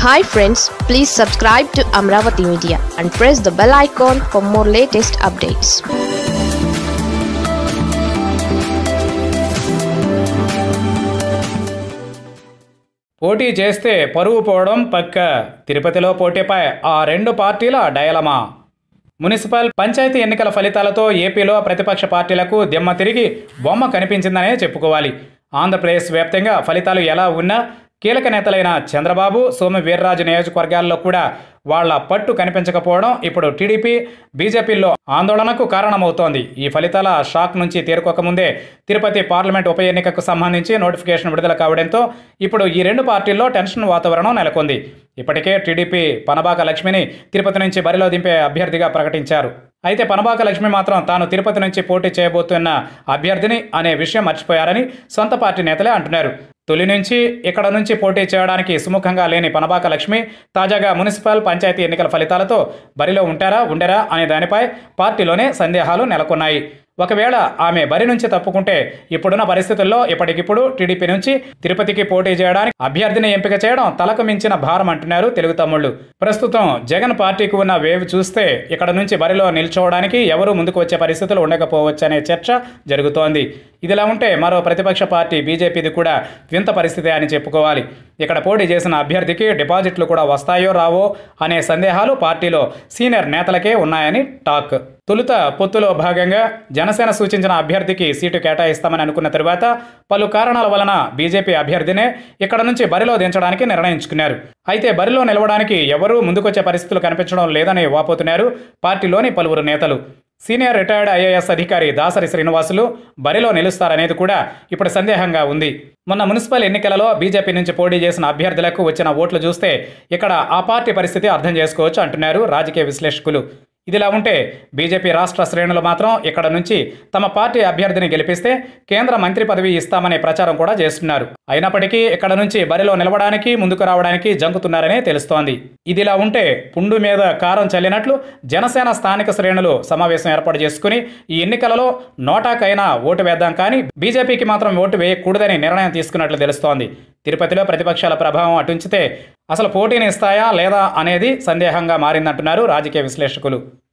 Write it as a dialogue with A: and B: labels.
A: hi friends please subscribe to Amaravati media and press the bell icon for more latest updates
B: పోటీ చేస్తే పరువు పోవడం పక్క తిరుపతిలో పోటీపై ఆ రెండు పార్టీల డయలమా మున్సిపల్ పంచాయతీ ఎన్నికల ఫలితాలతో ఏపీలో ప్రతిపక్ష పార్టీలకు దిమ్మ తిరిగి బొమ్మ కనిపించిందనే చెప్పుకోవాలి ఆంధ్రప్రదేశ్ వ్యాప్తంగా ఫలితాలు ఎలా ఉన్నా కీలక నేతలైన చంద్రబాబు సోము వీర్రాజు నియోజకవర్గాల్లో కూడా వాళ్ల పట్టు కనిపించకపోవడం ఇప్పుడు టీడీపీ బీజేపీల్లో ఆందోళనకు కారణమవుతోంది ఈ ఫలితాల షాక్ నుంచి తేరుకోకముందే తిరుపతి పార్లమెంట్ ఉప ఎన్నికకు సంబంధించి నోటిఫికేషన్ విడుదల కావడంతో ఇప్పుడు ఈ రెండు పార్టీల్లో టెన్షన్ వాతావరణం నెలకొంది ఇప్పటికే టీడీపీ పనబాక లక్ష్మిని తిరుపతి నుంచి బరిలో దింపే అభ్యర్థిగా ప్రకటించారు అయితే పనబాక లక్ష్మి మాత్రం తాను తిరుపతి నుంచి పోటీ చేయబోతున్న అభ్యర్థిని అనే విషయం మర్చిపోయారని సొంత పార్టీ నేతలే అంటున్నారు తొలి నుంచి ఇక్కడ నుంచి పోటీ చేయడానికి సుముఖంగా లేని పనబాక లక్ష్మి తాజాగా మున్సిపల్ పంచాయతీ ఎన్నికల ఫలితాలతో బరిలో ఉంటారా ఉండరా అనే దానిపై పార్టీలోనే సందేహాలు నెలకొన్నాయి ఒకవేళ ఆమె బరి నుంచి తప్పుకుంటే ఇప్పుడున్న పరిస్థితుల్లో ఇప్పటికిప్పుడు టీడీపీ నుంచి తిరుపతికి పోటీ చేయడానికి అభ్యర్థిని ఎంపిక చేయడం తలకు మించిన భారం అంటున్నారు తెలుగు తమ్ముళ్ళు ప్రస్తుతం జగన్ పార్టీకి ఉన్న వేవ్ చూస్తే ఇక్కడ నుంచి బరిలో నిల్చోవడానికి ఎవరూ ముందుకు వచ్చే పరిస్థితులు ఉండకపోవచ్చనే చర్చ జరుగుతోంది ఇదిలా ఉంటే మరో ప్రతిపక్ష పార్టీ బీజేపీది కూడా వింత పరిస్థితి అని చెప్పుకోవాలి ఇక్కడ పోటీ చేసిన అభ్యర్థికి డిపాజిట్లు కూడా వస్తాయో రావో అనే సందేహాలు పార్టీలో సీనియర్ నేతలకే ఉన్నాయని టాక్ తొలుత పొత్తులో భాగంగా జనసేన సూచించిన అభ్యర్థికి సీటు కేటాయిస్తామని అనుకున్న తరువాత పలు కారణాల వలన బీజేపీ అభ్యర్థినే ఇక్కడ నుంచి బరిలో దించడానికి నిర్ణయించుకున్నారు అయితే బరిలో నిలవడానికి ఎవరూ ముందుకొచ్చే పరిస్థితులు కనిపించడం లేదని వాపోతున్నారు పార్టీలోని పలువురు నేతలు సీనియర్ రిటైర్డ్ ఐఏఎస్ అధికారి దాసరి శ్రీనివాసులు బరిలో నిలుస్తారనేది కూడా ఇప్పుడు సందేహంగా ఉంది మొన్న మున్సిపల్ ఎన్నికలలో బీజేపీ నుంచి పోటీ చేసిన అభ్యర్థులకు వచ్చిన ఓట్లు చూస్తే ఇక్కడ ఆ పార్టీ పరిస్థితి అర్థం చేసుకోవచ్చు అంటున్నారు రాజకీయ విశ్లేషకులు ఇదిలా ఉంటే బీజేపీ రాష్ట్ర శ్రేణులు మాత్రం ఇక్కడ నుంచి తమ పార్టీ అభ్యర్థిని గెలిపిస్తే కేంద్ర మంత్రి పదవి ఇస్తామనే ప్రచారం కూడా చేస్తున్నారు అయినప్పటికీ ఇక్కడ నుంచి బరిలో నిలవడానికి ముందుకు రావడానికి జంకుతున్నారనే తెలుస్తోంది ఇదిలా ఉంటే పుండు మీద కారం చల్లినట్లు జనసేన స్థానిక శ్రేణులు సమావేశం ఏర్పాటు చేసుకుని ఈ ఎన్నికలలో నోటాకైనా ఓటు వేద్దాం కానీ బీజేపీకి మాత్రం ఓటు వేయకూడదని నిర్ణయం తీసుకున్నట్లు తెలుస్తోంది తిరుపతిలో ప్రతిపక్షాల ప్రభావం అటుంచితే అసలు పోటీని ఇస్తాయా లేదా అనేది సందేహంగా మారిందంటున్నారు రాజకీయ విశ్లేషకులు